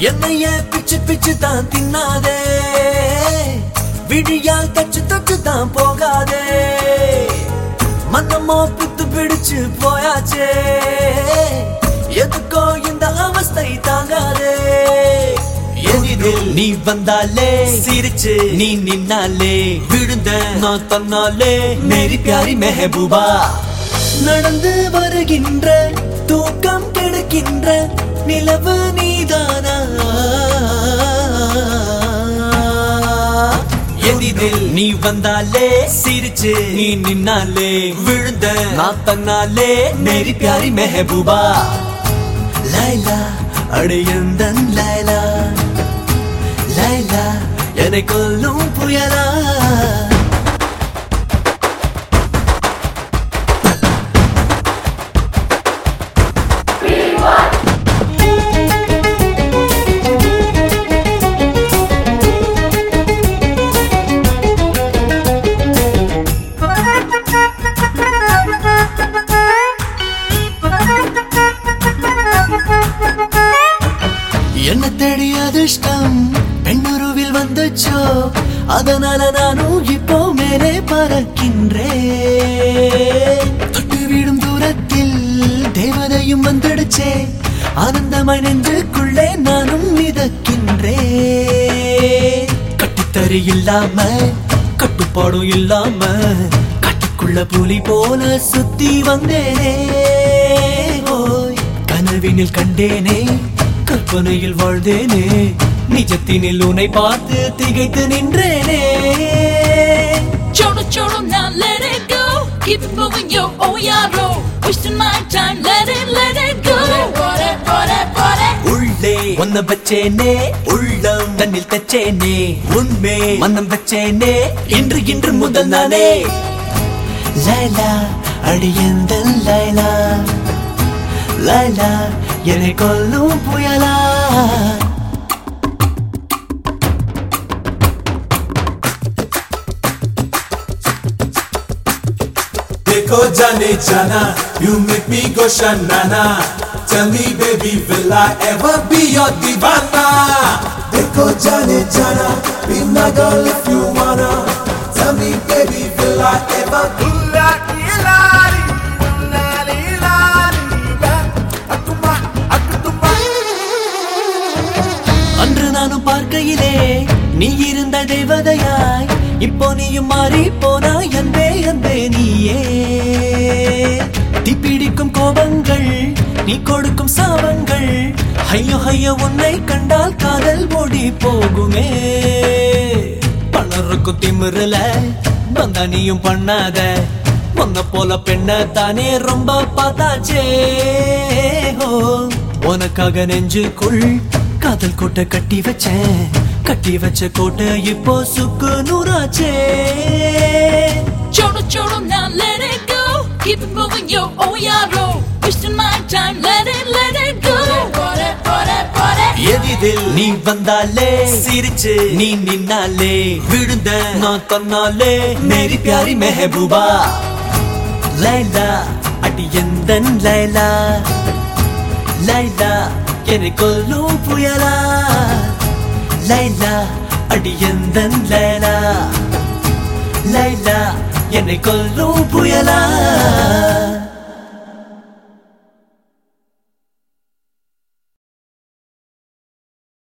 என்னைய பிச்சு பிச்சு தான் தின்னாதே விழியால் தச்சு தச்சு தான் போகாதே மனமோ பித்து பிடிச்சு போயாச்சே எதுக்கோ இந்த அவஸ்தை தாங்காதே எதிரில் நீ வந்தாலே சிரிச்சு நீ நின்னாலே விழுந்த நான் தன்னாலே மேரி பியாரி மெஹபூபா நடந்து வருகின்ற தூக்கம் கெடுக்கின்ற நிலவு நீதானா எதிரில் நீ வந்தாலே சிரிச்சு நீ நின்னாலே விழுந்த நான் தன்னாலே மேரி பியாரி மெஹபூபா லைலா அடையந்தன் லைலா லைலா என்னை கொல்லும் புயலா என்ன தேடி அதிர்ஷ்டம் பெண்ணுருவில் வந்துச்சோ அதனால நானும் இப்போ மேலே பறக்கின்றேன் தொட்டு விடும் தூரத்தில் தேவதையும் வந்துடுச்சே ஆனந்தமாய் நெஞ்சுக்குள்ளே நானும் மிதக்கின்றேன் கட்டுத்தறி இல்லாம கட்டுப்பாடும் இல்லாம காட்டுக்குள்ள புலி போல சுத்தி வந்தேனே ஓய் கனவினில் கண்டேனே கற்பனையில் வாழ்ந்தேனே நிஜத்தினில் உன்னை பார்த்து திகைத்து நின்றேனே Choro, choro, now let it go. Keep it moving, yo, oh yeah, roll. Wasting my time, let it, let it go. Bore, bore, bore. உள்ளே ஒன்ன வச்சேனே உள்ளம் தன்னில் தச்சேனே உண்மை மன்னம் வச்சேனே இன்று இன்று முதல் நானே லைலா அடியந்தன் லைலா லைலா என்னை கொல்லும் புயலா देखो जाने जाना you make me go shanana tell me baby will I ever be your divana देखो जाने जाना be my girl if you wanna tell me baby will I ever அன்று நானும் பார்க்கையிலே நீ இருந்த தேவதையாய் இப்போ நீயும் மாறி போனாய் அன்பே அன்பே நீயே தீப்பிடிக்கும் கோபங்கள் நீ கொடுக்கும் சாபங்கள் ஐயோ ஐயோ உன்னை கண்டால் காதல் ஓடி போகுமே பலருக்கும் திமிருல வந்தா நீயும் பண்ணாத உன்ன போல பெண்ண தானே ரொம்ப பார்த்தாச்சே ஓ உனக்காக நெஞ்சுக்குள் காதல் கோட்டை கட்டி வச்சேன் கட்டி வச்ச கோட்டை இப்போ சுக்கு நூறாச்சே Choro, choro, now let it go. Keep it moving, yo, oh yeah, roll. Wasting my time, let it, let it go. Bore, bore, bore. எதிரில் நீ வந்தாலே சிரிச்சு நீ நின்னாலே விழுந்த நான் தன்னாலே மேரி பியாரி மெஹபூபா லைலா அடி எந்தன் லைலா லைலா என்னை கொல்லும் புயலா லைலா அடி எந்தன் லைலா லைலா என்னை கொல்லும் புயலா